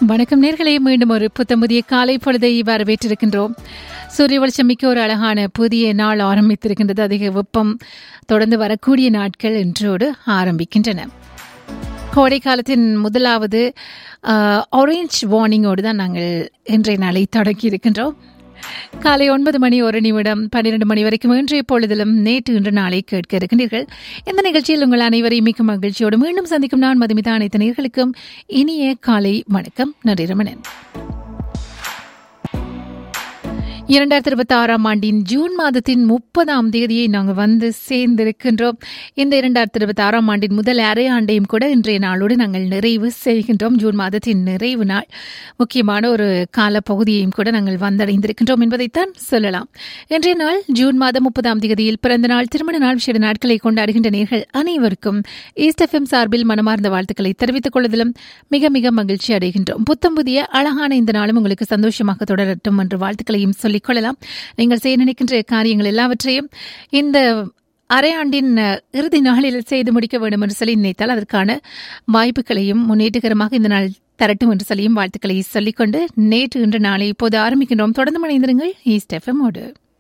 வணக்கம் நேர்களே மீண்டும் ஒரு புத்தமுதிய காலை பொழுதை வரவேற்றிருக்கின்றோம் சூரிய வெளிச்சம் மிக்க ஒரு அழகான புதிய நாள் ஆரம்பித்திருக்கின்றது அதிக வெப்பம் தொடர்ந்து வரக்கூடிய நாட்கள் இன்றோடு ஆரம்பிக்கின்றன கோடை காலத்தின் முதலாவது ஆரஞ்ச் வார்னிங்கோடு தான் நாங்கள் இன்றைய நாளை தொடங்கி இருக்கின்றோம் காலை ஒன்பது மணி ஒரு நிமிடம் பன்னிரண்டு மணி வரைக்கும் இன்றைய பொழுதிலும் நேற்று இன்று நாளை கேட்க இருக்கின்றீர்கள் இந்த நிகழ்ச்சியில் உங்கள் அனைவரையும் மிக்க மகிழ்ச்சியோடு மீண்டும் சந்திக்கும் நான் மதுமிதா அனைத்து நேர்களுக்கும் இனிய காலை வணக்கம் நன்றி ரமணன் இரண்டாயிரத்தி இருபத்தி ஆறாம் ஆண்டின் ஜூன் மாதத்தின் முப்பதாம் தேதியை நாங்கள் வந்து சேர்ந்திருக்கின்றோம் இந்த இரண்டாயிரத்தி இருபத்தி ஆறாம் ஆண்டின் முதல் அரை ஆண்டையும் கூட இன்றைய நாளோடு நாங்கள் நிறைவு செய்கின்றோம் ஜூன் மாதத்தின் நிறைவு நாள் முக்கியமான ஒரு கால பகுதியையும் கூட நாங்கள் வந்தடைந்திருக்கின்றோம் என்பதைத்தான் சொல்லலாம் இன்றைய நாள் ஜூன் மாதம் முப்பதாம் தேதியில் பிறந்த நாள் திருமண நாள் விசேட நாட்களை கொண்டாடுகின்ற நேர்கள் அனைவருக்கும் ஈஸ்ட் எஃப்எம் சார்பில் மனமார்ந்த வாழ்த்துக்களை தெரிவித்துக் கொள்வதிலும் மிக மிக மகிழ்ச்சி அடைகின்றோம் புத்தம் புதிய அழகான இந்த நாளும் உங்களுக்கு சந்தோஷமாக தொடரட்டும் என்ற வாழ்த்துக்களையும் சொல்லிக் கொள்ளலாம் நீங்கள் செய்ய நினைக்கின்ற காரியங்கள் எல்லாவற்றையும் இந்த அரையாண்டின் இறுதி நாளில் செய்து முடிக்க வேண்டும் என்று சொல்லி நினைத்தால் அதற்கான வாய்ப்புகளையும் முன்னேற்றகரமாக இந்த நாள் தரட்டும் என்று சொல்லியும் வாழ்த்துக்களை சொல்லிக்கொண்டு நேற்று இன்று நாளை இப்போது ஆரம்பிக்கின்றோம் தொடர்ந்து மணிந்திருங்கள் ஈஸ்ட் எஃப்எம்மோடு